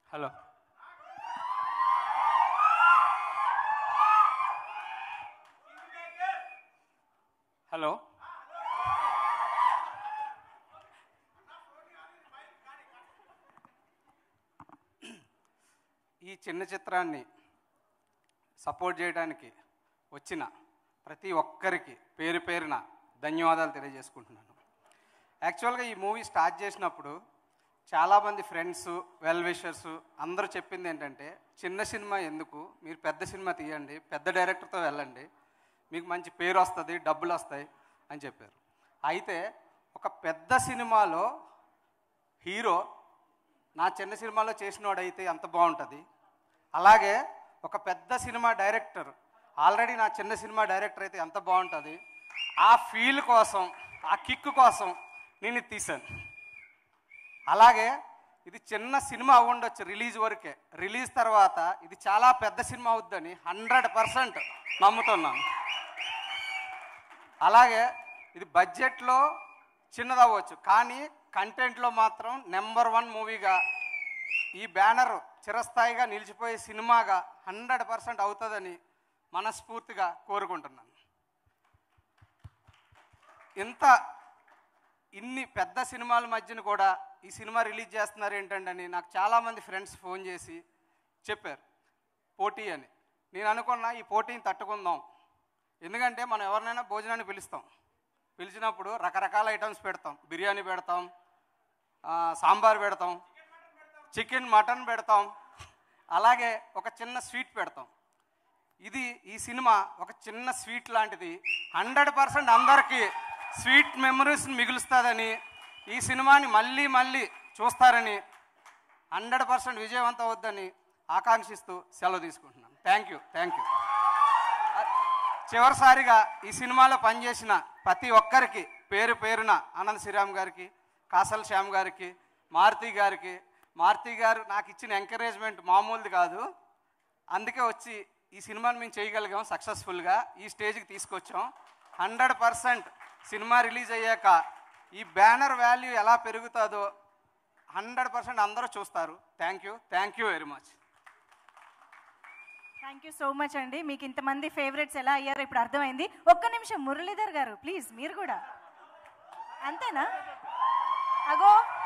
hello hello ఈ చిన్న చిత్రాన్ని సపోర్ట్ చేయడానికి వచ్చిన ప్రతి ఒక్కరికి పేరు పేరున ధన్యవాదాలు తెలియజేసుకుంటున్నాను యాక్చువల్గా ఈ మూవీ స్టార్ట్ చేసినప్పుడు చాలామంది ఫ్రెండ్స్ వెల్ విషర్స్ అందరూ చెప్పింది ఏంటంటే చిన్న సినిమా ఎందుకు మీరు పెద్ద సినిమా తీయండి పెద్ద డైరెక్టర్తో వెళ్ళండి మీకు మంచి పేరు వస్తుంది డబ్బులు వస్తాయి అని చెప్పారు అయితే ఒక పెద్ద సినిమాలో హీరో నా చిన్న సినిమాలో చేసినోడైతే ఎంత బాగుంటుంది అలాగే ఒక పెద్ద సినిమా డైరెక్టర్ ఆల్రెడీ నా చిన్న సినిమా డైరెక్టర్ అయితే ఎంత బాగుంటుంది ఆ ఫీల్ కోసం ఆ కిక్ కోసం నేను ఇది తీశాను అలాగే ఇది చిన్న సినిమా అవ్వండొచ్చు రిలీజ్ వరకే రిలీజ్ తర్వాత ఇది చాలా పెద్ద సినిమా అవుద్దని హండ్రెడ్ పర్సెంట్ నమ్ముతున్నాను అలాగే ఇది బడ్జెట్లో చిన్నదవ్వచ్చు కానీ కంటెంట్లో మాత్రం నెంబర్ వన్ మూవీగా ఈ బ్యానర్ చిరస్థాయిగా నిలిచిపోయే సినిమాగా హండ్రెడ్ పర్సెంట్ అవుతుందని మనస్ఫూర్తిగా కోరుకుంటున్నాను ఇంత ఇన్ని పెద్ద సినిమాల మధ్యన కూడా ఈ సినిమా రిలీజ్ చేస్తున్నారు ఏంటంటే అని నాకు చాలామంది ఫ్రెండ్స్ ఫోన్ చేసి చెప్పారు పోటీ అని నేను అనుకున్నా ఈ పోటీని తట్టుకుందాం ఎందుకంటే మనం ఎవరినైనా భోజనాన్ని పిలుస్తాం పిలిచినప్పుడు రకరకాల ఐటమ్స్ పెడతాం బిర్యానీ పెడతాం ఆ, సాంబార్ పెడతాం చికెన్ మటన్ పెడతాం అలాగే ఒక చిన్న స్వీట్ పెడతాం ఇది ఈ సినిమా ఒక చిన్న స్వీట్ లాంటిది హండ్రెడ్ పర్సెంట్ అందరికీ స్వీట్ మెమరీస్ మిగులుస్తుందని ఈ సినిమాని మళ్ళీ మళ్ళీ చూస్తారని హండ్రెడ్ పర్సెంట్ విజయవంతం అవుద్దని ఆకాంక్షిస్తూ సెలవు తీసుకుంటున్నాను థ్యాంక్ యూ థ్యాంక్ యూ చివరిసారిగా ఈ సినిమాలో పనిచేసిన ప్రతి ఒక్కరికి పేరు పేరున ఆనంద్ శ్రీరామ్ గారికి కాసల్ శ్యామ్ గారికి మారుతి గారికి మారుతి గారు నాకు ఇచ్చిన ఎంకరేజ్మెంట్ మామూలుది కాదు అందుకే వచ్చి ఈ సినిమాని మేము చేయగలిగాం సక్సెస్ఫుల్గా ఈ స్టేజ్కి తీసుకొచ్చాం హండ్రెడ్ పర్సెంట్ సినిమా రిలీజ్ అయ్యాక ఈ బ్యానర్ వాల్యూ ఎలా పెరుగుతుందో హండ్రెడ్ పర్సెంట్ అందరూ చూస్తారు thank you thank you very much thank you so much అండి మీకు ఇంతమంది ఫేవరెట్స్ ఎలా అయ్యారో ఇప్పుడు అర్థమైంది ఒక్క నిమిషం మురళీధర్ గారు ప్లీజ్ మీరు కూడా అంతేనా అగో